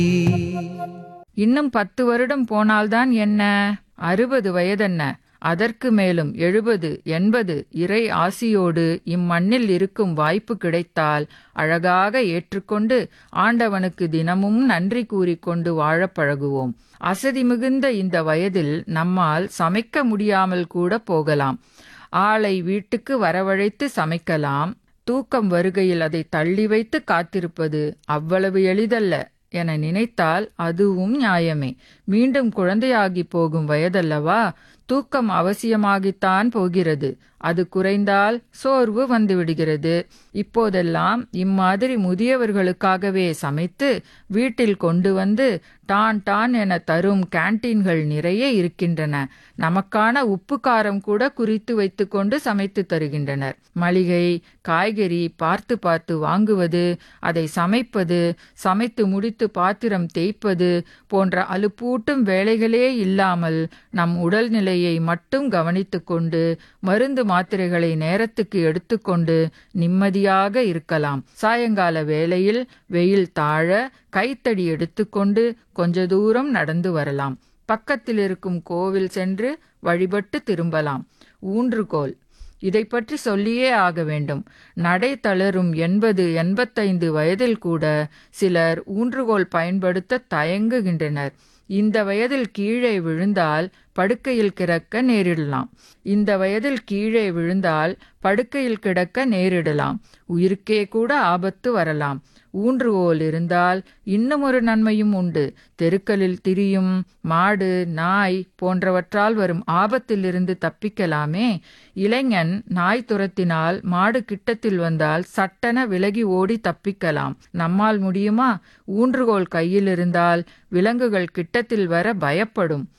இன்னும் பத்து வருடம் போனால்தான் என்ன அறுபது வயதென்ன அதற்கு மேலும் எழுபது எண்பது இறை ஆசியோடு இம்மண்ணில் இருக்கும் வாய்ப்பு கிடைத்தால் அழகாக ஏற்றுக்கொண்டு ஆண்டவனுக்கு தினமும் நன்றி கூறிக்கொண்டு வாழப் பழகுவோம் அசதி மிகுந்த இந்த வயதில் நம்மால் சமைக்க முடியாமல் கூட போகலாம் ஆளை வீட்டுக்கு வரவழைத்து சமைக்கலாம் தூக்கம் வருகையில் அதை தள்ளி வைத்து காத்திருப்பது அவ்வளவு எளிதல்ல என நினைத்தால் அதுவும் நியாயமே மீண்டும் குழந்தையாகி போகும் வயதல்லவா தூக்கம் அவசியமாகித்தான் போகிறது அது குறைந்தால் சோர்வு வந்துவிடுகிறது இப்போதெல்லாம் இம்மாதிரி முதியவர்களுக்காகவே சமைத்து வீட்டில் கொண்டு வந்து டான் டான் என தரும் கேண்டீன்கள் நிறைய இருக்கின்றன நமக்கான உப்பு காரம் கூட குறித்து வைத்துக்கொண்டு சமைத்து தருகின்றனர் மளிகை காய்கறி பார்த்து பார்த்து வாங்குவது அதை சமைப்பது சமைத்து முடித்து பாத்திரம் தேய்ப்பது போன்ற அலுப்பூட்டும் வேலைகளே இல்லாமல் நம் உடல்நிலையை மட்டும் கவனித்துக்கொண்டு மருந்து மாத்திரைகளை நேரத்துக்கு எடுத்துக்கொண்டு நிம்மதியாக இருக்கலாம் சாயங்கால வேளையில் வெயில் தாழ கைத்தடி எடுத்துக்கொண்டு கொஞ்ச தூரம் நடந்து வரலாம் பக்கத்தில் இருக்கும் கோவில் சென்று வழிபட்டு திரும்பலாம் ஊன்றுகோல் இதை பற்றி சொல்லியே ஆக வேண்டும் நடை தளரும் எண்பது எண்பத்தைந்து வயதில் கூட சிலர் ஊன்றுகோல் பயன்படுத்த தயங்குகின்றனர் இந்த வயதில் கீழே விழுந்தால் படுக்கையில் கிடக்க நேரிடலாம் இந்த வயதில் கீழே விழுந்தால் படுக்கையில் கிடக்க நேரிடலாம் உயிருக்கே கூட ஆபத்து வரலாம் ஊன்றுகோல் இருந்தால் இன்னும் ஒரு நன்மையும் உண்டு தெருக்களில் திரியும் மாடு நாய் போன்றவற்றால் வரும் ஆபத்திலிருந்து தப்பிக்கலாமே இளைஞன் நாய் துரத்தினால் மாடு கிட்டத்தில் வந்தால் சட்டென விலகி ஓடி தப்பிக்கலாம் நம்மால் முடியுமா ஊன்றுகோல் கையில் இருந்தால் விலங்குகள் கிட்டத்தில் வர பயப்படும்